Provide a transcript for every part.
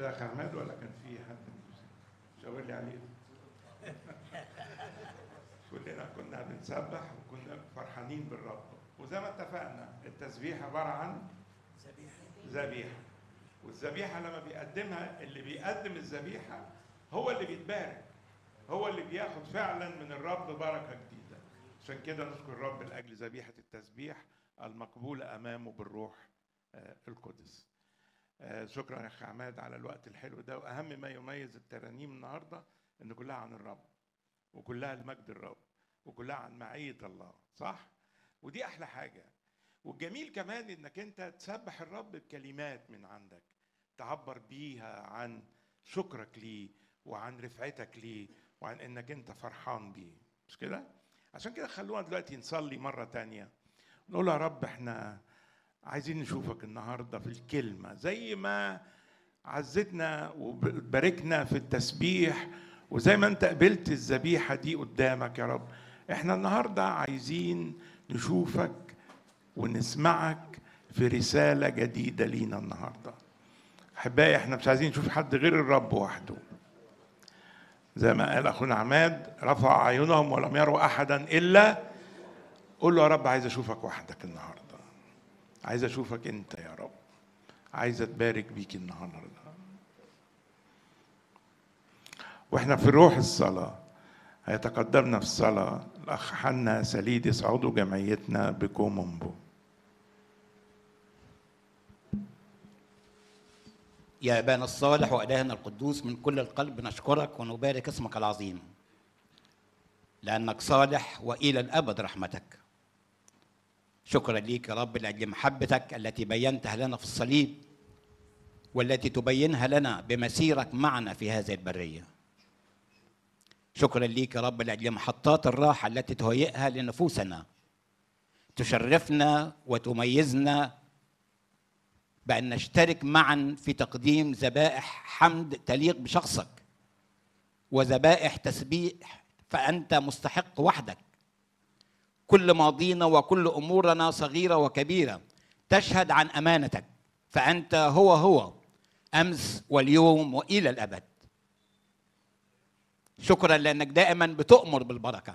كده يا أخ عماد ولا كان في حد شاور لي عليه كلنا كنا بنسبح وكنا فرحانين بالرب وزي ما اتفقنا التسبيح عباره عن ذبيحه والذبيحه لما بيقدمها اللي بيقدم الذبيحه هو اللي بيتبارك هو اللي بياخد فعلا من الرب بركه جديده عشان كده نشكر الرب لاجل ذبيحه التسبيح المقبوله امامه بالروح آه، القدس آه، شكرا يا اخ عماد على الوقت الحلو ده واهم ما يميز الترانيم النهارده ان كلها عن الرب وكلها لمجد الرب وكلها عن معيه الله صح ودي احلى حاجه والجميل كمان انك انت تسبح الرب بكلمات من عندك تعبر بيها عن شكرك ليه وعن رفعتك ليه وعن انك انت فرحان بيه مش كده عشان كده خلونا دلوقتي نصلي مره تانية نقول يا رب احنا عايزين نشوفك النهارده في الكلمه زي ما عزتنا وباركنا في التسبيح وزي ما انت قبلت الذبيحه دي قدامك يا رب احنا النهارده عايزين نشوفك ونسمعك في رساله جديده لينا النهارده احبائي احنا مش عايزين نشوف حد غير الرب وحده زي ما قال اخونا عماد رفع اعينهم ولم يروا احدا الا قول له يا رب عايز اشوفك وحدك النهارده عايز اشوفك انت يا رب عايز اتبارك بيك النهارده واحنا في روح الصلاه هيتقدمنا في الصلاه الاخ حنا سليدس عضو جمعيتنا بكومومبو يا أبانا الصالح وإلهنا القدوس من كل القلب نشكرك ونبارك اسمك العظيم لأنك صالح وإلى الأبد رحمتك شكرا ليك يا رب لأجل محبتك التي بينتها لنا في الصليب والتي تبينها لنا بمسيرك معنا في هذه البرية شكرا ليك يا رب لأجل محطات الراحة التي تهيئها لنفوسنا تشرفنا وتميزنا بأن نشترك معا في تقديم ذبائح حمد تليق بشخصك وذبائح تسبيح فأنت مستحق وحدك كل ماضينا وكل أمورنا صغيرة وكبيرة تشهد عن أمانتك فأنت هو هو أمس واليوم وإلى الأبد شكرا لأنك دائما بتؤمر بالبركة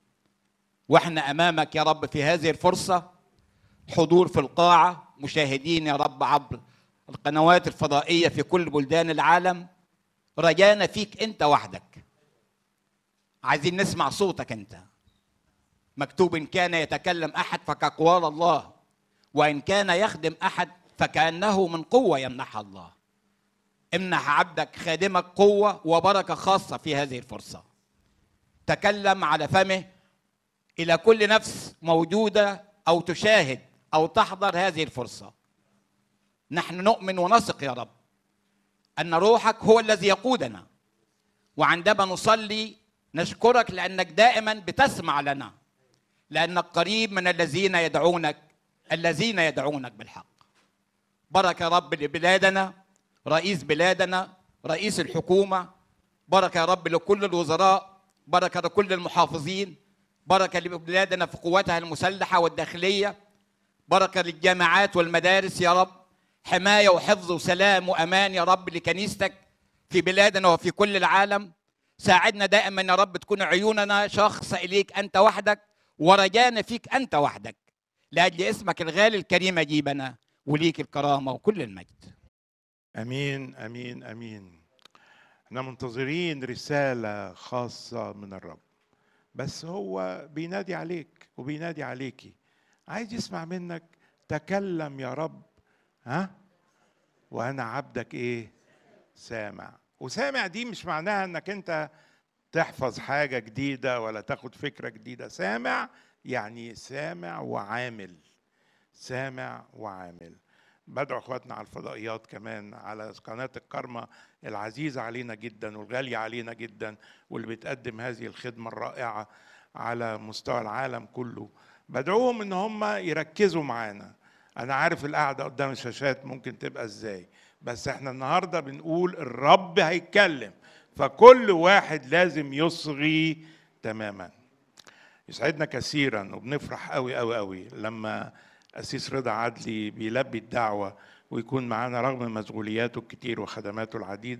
واحنا أمامك يا رب في هذه الفرصة حضور في القاعة مشاهدين يا رب عبر القنوات الفضائية في كل بلدان العالم رجانا فيك أنت وحدك عايزين نسمع صوتك أنت مكتوب إن كان يتكلم أحد فكأقوال الله وإن كان يخدم أحد فكأنه من قوة يمنحها الله امنح عبدك خادمك قوة وبركة خاصة في هذه الفرصة تكلم على فمه إلى كل نفس موجودة أو تشاهد أو تحضر هذه الفرصة نحن نؤمن ونثق يا رب أن روحك هو الذي يقودنا وعندما نصلي نشكرك لأنك دائما بتسمع لنا لأنك قريب من الذين يدعونك الذين يدعونك بالحق بركة يا رب لبلادنا رئيس بلادنا رئيس الحكومة بركة يا رب لكل الوزراء بركة لكل المحافظين بركة لبلادنا في قواتها المسلحة والداخلية بركة للجامعات والمدارس يا رب حماية وحفظ وسلام وأمان يا رب لكنيستك في بلادنا وفي كل العالم ساعدنا دائما يا رب تكون عيوننا شخص إليك أنت وحدك ورجانا فيك أنت وحدك لأجل اسمك الغالي الكريم أجيبنا وليك الكرامة وكل المجد امين امين امين احنا منتظرين رساله خاصه من الرب بس هو بينادي عليك وبينادي عليكي عايز يسمع منك تكلم يا رب ها وانا عبدك ايه سامع وسامع دي مش معناها انك انت تحفظ حاجه جديده ولا تاخد فكره جديده سامع يعني سامع وعامل سامع وعامل بدعو اخواتنا على الفضائيات كمان على قناه الكرمة العزيزه علينا جدا والغاليه علينا جدا واللي بتقدم هذه الخدمه الرائعه على مستوى العالم كله بدعوهم ان هم يركزوا معانا انا عارف القعده قدام الشاشات ممكن تبقى ازاي بس احنا النهارده بنقول الرب هيتكلم فكل واحد لازم يصغي تماما يسعدنا كثيرا وبنفرح قوي قوي قوي لما أسيس رضا عدلي بيلبي الدعوة ويكون معانا رغم مشغولياته الكتير وخدماته العديدة